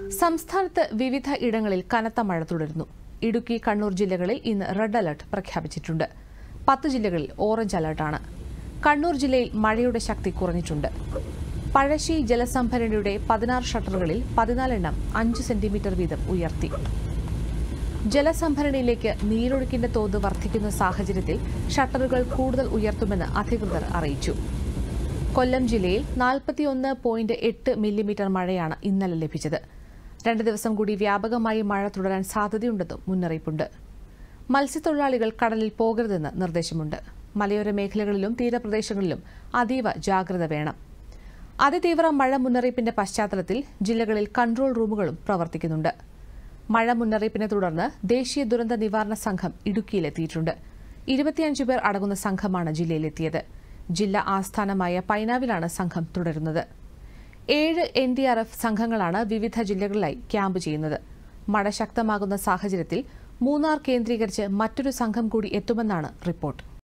സംസ്ഥാനത്ത് വിവിധ ഇടങ്ങളിൽ കനത്ത മഴ തുടരുന്നു ഇടുക്കി കണ്ണൂർ ജില്ലകളിൽ ഇന്ന് റെഡ് അലർട്ട് പ്രഖ്യാപിച്ചിട്ടുണ്ട് പത്ത് ജില്ലകളിൽ ഓറഞ്ച് അലർട്ടാണ് കണ്ണൂർ ജില്ലയിൽ മഴയുടെ ശക്തി കുറഞ്ഞിട്ടുണ്ട് പഴശ്ശി ജലസംഭരണിയുടെ പതിനാറ് ഷട്ടറുകളിൽ പതിനാലെണ്ണം അഞ്ച് സെന്റിമീറ്റർ വീതം ഉയർത്തി ജലസംഭരണിയിലേക്ക് നീരൊഴുക്കിന്റെ തോത് വർദ്ധിക്കുന്ന സാഹചര്യത്തിൽ ഷട്ടറുകൾ കൂടുതൽ ഉയർത്തുമെന്ന് അധികൃതർ അറിയിച്ചു കൊല്ലം ജില്ലയിൽ നാൽപ്പത്തിയൊന്ന് പോയിന്റ് എട്ട് മില്ലിമീറ്റർ മഴയാണ് ഇന്നലെ ലഭിച്ചത് രണ്ട് ദിവസം കൂടി വ്യാപകമായി മഴ തുടരാൻ സാധ്യതയുണ്ടെന്നും മുന്നറിയിപ്പുണ്ട് മത്സ്യത്തൊഴിലാളികൾ കടലിൽ പോകരുതെന്ന് നിർദ്ദേശമുണ്ട് മലയോര മേഖലകളിലും തീരപ്രദേശങ്ങളിലും അതീവ ജാഗ്രത വേണം അതിതീവ്ര മഴ മുന്നറിയിപ്പിന്റെ പശ്ചാത്തലത്തിൽ ജില്ലകളിൽ കൺട്രോൾ റൂമുകളും പ്രവർത്തിക്കുന്നുണ്ട് മഴ മുന്നറിയിപ്പിനെ തുടർന്ന് ദേശീയ ദുരന്ത നിവാരണ സംഘം ഇടുക്കിയിലെത്തിയിട്ടുണ്ട് ഇരുപത്തിയഞ്ച് പേർ അടങ്ങുന്ന സംഘമാണ് ജില്ലയിലെത്തിയത് ജില്ലാ ആസ്ഥാനമായ പൈനാവിലാണ് സംഘം തുടരുന്നത് ഏഴ് എൻ ഡി ആർ എഫ് സംഘങ്ങളാണ് വിവിധ ജില്ലകളിലായി ക്യാമ്പ് ചെയ്യുന്നത് മഴ ശക്തമാകുന്ന സാഹചര്യത്തിൽ മൂന്നാർ കേന്ദ്രീകരിച്ച് മറ്റൊരു സംഘം കൂടി എത്തുമെന്നാണ് റിപ്പോർട്ട്